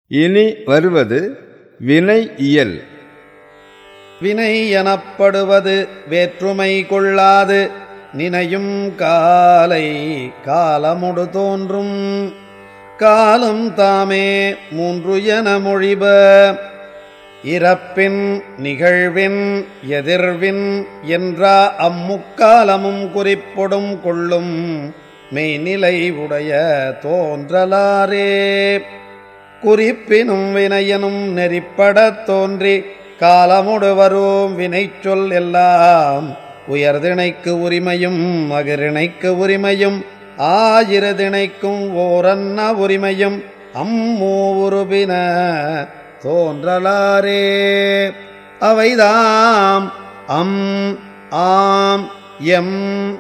இனி வருவது வினை இயல் வினை எனப்படுவது வேற்றுமை கொள்ளாது நினையும் காலை காலமுடு தோன்றும் காலம் தாமே மூன்று என மொழிப இறப்பின் நிகழ்வின் எதிர்வின் என்றா அம்முக்காலமும் குறிப்பொடும் கொள்ளும் மெய்நிலை உடைய தோன்றலாரே குறிப்பினும் வினையனும் நெறிப்படத் தோன்றி காலமுடு வரும் வினைச்சொல் எல்லாம் உயர்திணைக்கு உரிமையும் மகிரிணைக்கு உரிமையும் ஆயிரதிணைக்கும் ஓரன்ன உரிமையும் அம்மூவுருபின தோன்றலாரே அவைதாம் அம் ஆம் எம்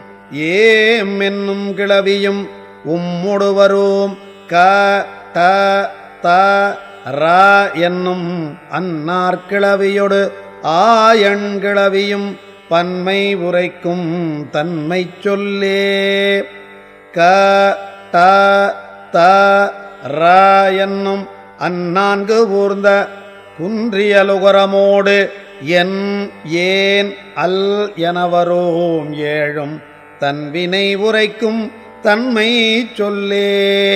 ஏம் என்னும் கிளவியும் உம்முடு வரும் க ட த ர என்னும் அந்நாற்கிளவியொடு ஆயண்கிளவியும் பன்மை உரைக்கும் தன்மை சொல்லே க ட த ர என்னும் அந்நான்கு ஊர்ந்த குன்றியலுகரமோடு என் ஏன் அல் எனவரோம் ஏழும் தன்வினை உரைக்கும் தன்மை சொல்லே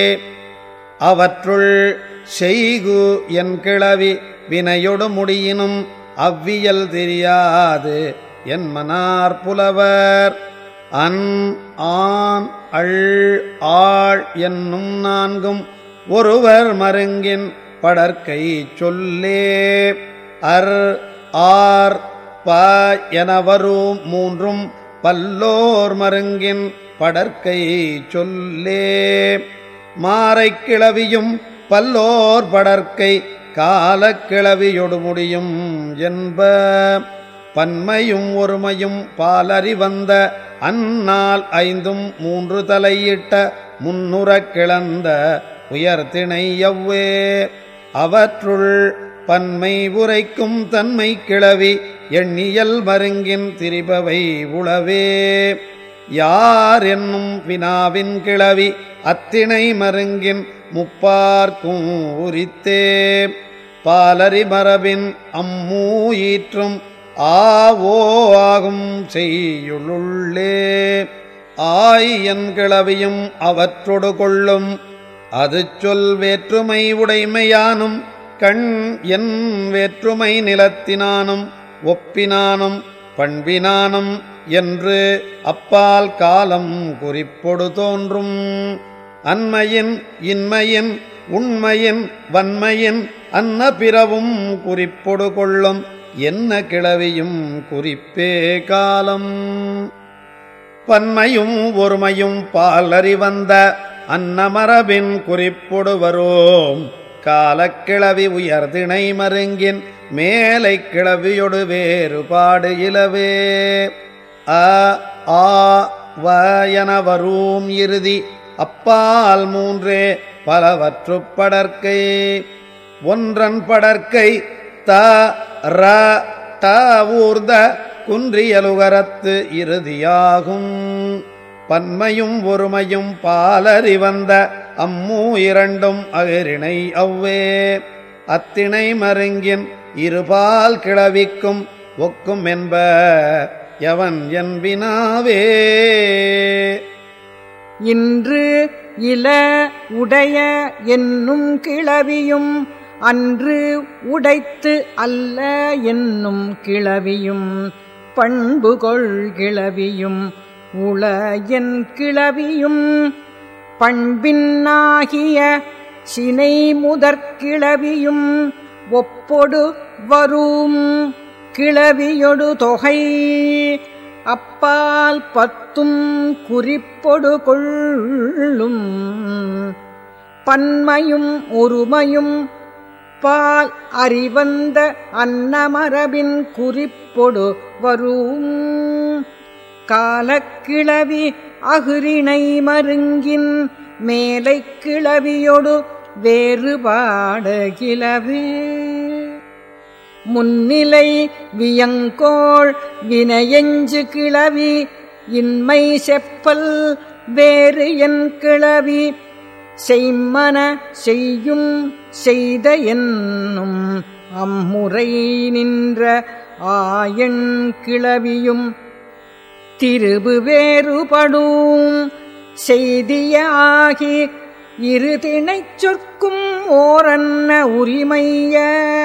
அவற்றுள் செய்கு என் கிளவி வினையொடு முடியினும் அவ்வியல் தெரியாது என் மனார் புலவர் அன் ஆன் அள் ஆள் என்னும் நான்கும் ஒருவர் மருங்கின் படற்கை சொல்லே அர் ஆர் ப என வரும் மூன்றும் பல்லோர் மருங்கின் படற்கை சொல்லே மாறைக் கிளவியும் பல்லோர் படற்கை காலக்கிளவியொடு முடியும் என்ப பன்மையும் ஒருமையும் பாலறிவந்த அந்நாள் ஐந்தும் மூன்று தலையிட்ட முன்னுறக் கிளந்த உயர்திணை எவ்வே அவற்றுள் பன்மை உரைக்கும் தன்மை கிளவி எண்ணியல் மருங்கின் திரிபவை உளவே யார் என்னும் வினாவின் கிளவி அத்திணை மருங்கின் முப்பார்க்கும் உரித்தே பாலரி மரபின் அம்மூ ஈற்றும் ஆவோ ஆகும் செய்யுளுள்ளே ஆய் என் கிளவியும் அவற்றொடு கொள்ளும் அது சொல் வேற்றுமை உடைமையானும் கண் என் வேற்றுமை நிலத்தினானும் ஒப்பினானும் பண்பினானும் என்று அப்பால் காலம் குறிப்பொடு தோன்றும் அன்மையின் இன்மையின் உண்மையின் வன்மையின் அன்ன பிறவும் குறிப்பொடு கொள்ளும் என்ன கிளவியும் குறிப்பே காலம் பன்மையும் ஒருமையும் பாலறிவந்த அன்னமரபின் குறிப்பொடு வரோம் காலக்கிளவி உயர்திணை மருங்கின் மேலை கிளவியொடு வேறுபாடு இலவே அ ஆ வ என வரும் இறுதி அப்பால் மூன்றே பலவற்று படற்கை ஒன்றன் படற்கை த ர ட ஊர்ந்த குன்றியலுகரத்து இறுதியாகும் பன்மையும் ஒருமையும் பாலறிவந்த அம்மூ இரண்டும் அகிரிணை அவ்வே அத்திணை மருங்கின் இருபால் கிளவிக்கும் ஒக்கும் என்ப எவன் என்பினாவே இன்று இல உடைய என்னும் கிளவியும் அன்று உடைத்து அல்ல என்னும் கிளவியும் பண்புகொள் கிளவியும் உள என் கிளவியும் பண்பின்னாகிய சினை முதற்கிளவியும் ஒப்பொடு வரும் கிளவியொடு தொகை அப்பால் பத்தும் குறிப்பொடு கொள்ளும் பன்மையும் ஒருமையும் பால் அறிவந்த அன்னமரபின் குறிப்பொடு வரும் காலக்கிளவி அகிரிணை மருங்கின் மேலை கிளவியொடு வேறுபாடு கிளவே முன்னிலை வியங்கோள் வினையஞ்சு கிளவி இன்மை செப்பல் வேறு என் கிளவி செய்மன செய்யும் செய்த என்னும் அம்முறை நின்ற ஆயன் கிளவியும் திருபு வேறுபடும் செய்திய ஆகி இரு திணைச் சொற்கும் ஓரன்ன உரிமைய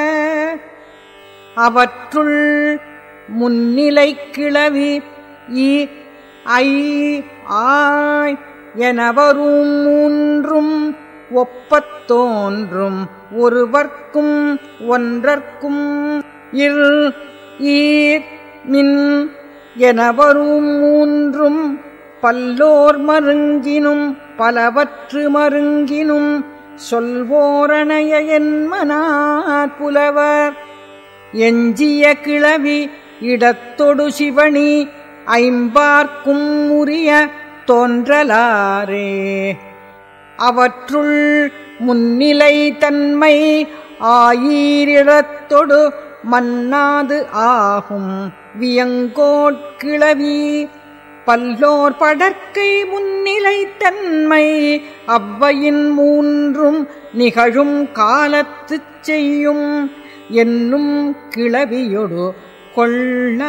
அவற்றுள் முன்னிலை கிளவி இ ஐ ஆய் எனவரும் மூன்றும் ஒப்பத் தோன்றும் ஒருவர்க்கும் ஒன்றற்கும் இல் ஈர் மின் எனவரும் மூன்றும் பல்லோர் மருங்கினும் பலவற்று மருங்கினும் சொல்வோரணைய என்மனார் புலவர் எஞ்சிய கிளவி இடத்தொடு சிவணி ஐம்பார்க்கும் உரிய தோன்றலாரே அவற்றுள் முன்னிலை தன்மை ஆயீரிடத்தொடு மன்னாது ஆகும் வியங்கோட்கிளவி பல்லோர் படற்கை முன்னிலை தன்மை அவ்வையின் மூன்றும் நிகழும் காலத்துச் செய்யும் என்னும் கிளவியொடு கொள்ள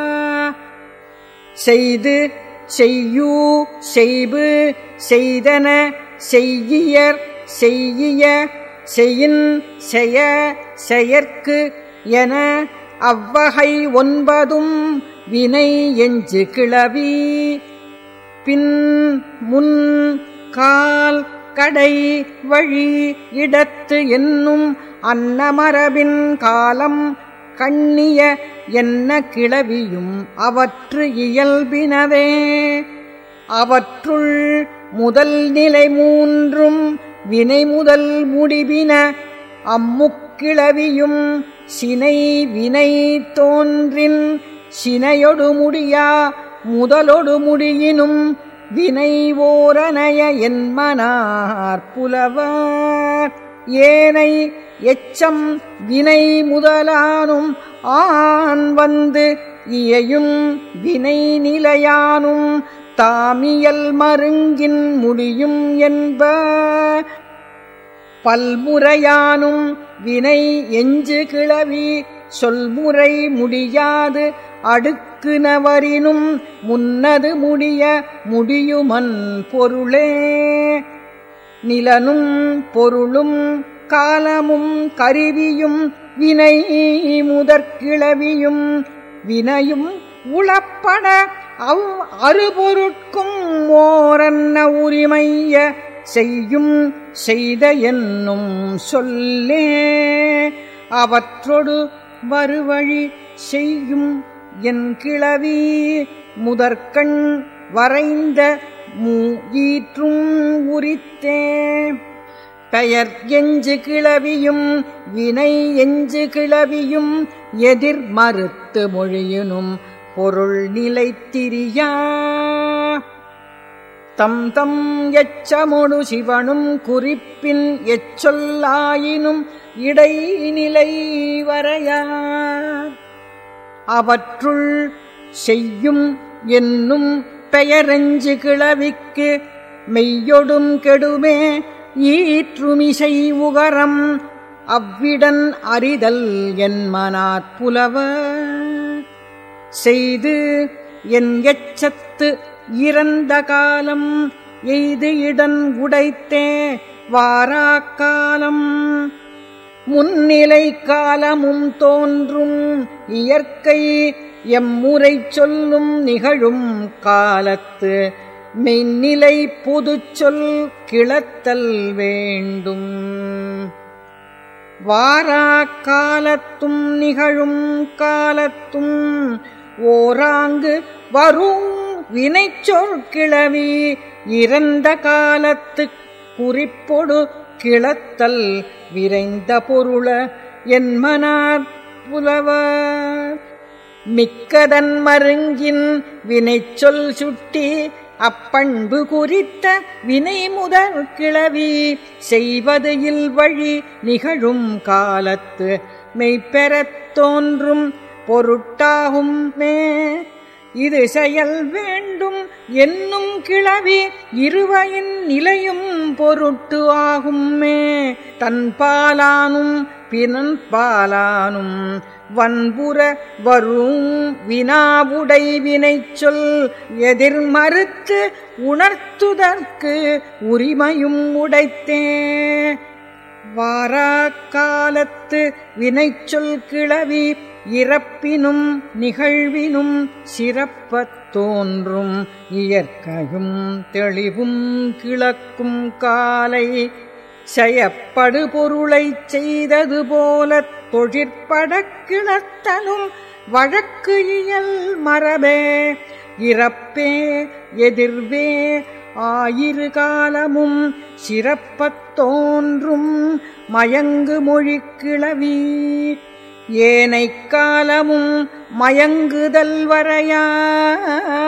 செய்து செய்யூ செய்பு செய்தன செய்யியர் செய்யிய செயின் செய செயற்கு என அவ்வகை ஒன்பதும் வினை எஞ்சு கிளவி பின் முன் கால் கடை வழி இடத்து என்னும் அன்னமரபின் காலம் கண்ணிய என்ன கிளவியும் அவற்று இயல்பினவே அவற்றுள் முதல் நிலை மூன்றும் வினை முதல் முடிவின அம்முக்கிளவியும் சினை வினை தோன்றின் சினையொடு முடியா முதலொடு முடியினும் வினை ஓரனைய என்மனார் புலவர் ஏனை எச்சம் வினை முதலானும் ஆண் வந்து இயையும் வினை நிலையானும் தாமியல் மருங்கின் முடியும் என்ப பல்முறையானும் வினை எஞ்சு கிளவி சொல்முறை முடியாது அடுக்குனவரினும் முன்னது முடிய முடியுமன் பொருளே நிலனும் பொருளும் காலமும் கருவியும் வினை முதற்கிளவியும் வினையும் உளப்பட அவ் அறுபொருட்கும் ஓரன்ன உரிமைய செய்யும் செய்த என்னும் சொல்லே அவற்றொடு வருவழி செய்யும் என் கிளவி முதற்கண் வரைந்த மூ ஈற்றும் உரித்தே பெயர் எஞ்சு கிளவியும் வினை எஞ்சு கிளவியும் எதிர் மறுத்து மொழியினும் பொருள் நிலைத்திரியா தம் தம் எச்சமொடு சிவனும் குறிப்பின் எச்சொல்லாயினும் இடைநிலை வரையா அவற்றுள் செய்யும் என்னும் பெயரஞ்சு கிளவிக்கு மெய்யொடும் கெடுமே ஈற்றுமிசை உகரம் அவ்விடன் அறிதல் என்மனார் புலவர் செய்து என் எச்சத்து இறந்த காலம் எய்து இடன் உடைத்தே வாராக்காலம் முன்னிலை காலமும் தோன்றும் இயற்கை எம்முறை சொல்லும் நிகழும் காலத்து மெய்நிலை புதுச்சொல் கிளத்தல் வேண்டும் வாராக்காலத்தும் நிகழும் காலத்தும் ஓராங்கு வரும் வினைச்சொற்கிளவி இறந்த காலத்து குறிப்பொடு கிளத்தல் விரைந்த பொருள என்மனார் புலவர் மிக்கதன் மருங்கின் வினைச்சொல் சுட்டி அப்பண்பு குறித்த வினை முதற் கிளவி செய்வது இல்வழி நிகழும் காலத்து மெய்ப்பெறத் தோன்றும் பொருட்டாகும் மே இது செயல் வேண்டும் என்னும் கிளவி இருவையின் நிலையும் பொருட்டு ஆகுமே தன் பாலானும் பிறன் பாலானும் வன்புற வரும் வினாவுடை வினைச் சொல் எதிர்மறுத்து உணர்த்துதற்கு உரிமையும் உடைத்தே வாராக்காலத்து வினைச்சொல் கிளவி இறப்பினும் நிகழ்வினும் சிறப்பத் தோன்றும் இயற்கையும் தெளிவும் கிளக்கும் காலை செயப்படு பொருளைச் செய்தது போலத் தொழிற்படக் கிளத்தலும் வழக்கு இயல் மரபே இறப்பே எதிர்வே ஆயிரு காலமும் சிறப்பத் தோன்றும் மயங்கு மொழி கிளவி ஏனைக் காலமும் மயங்குதல் வரையா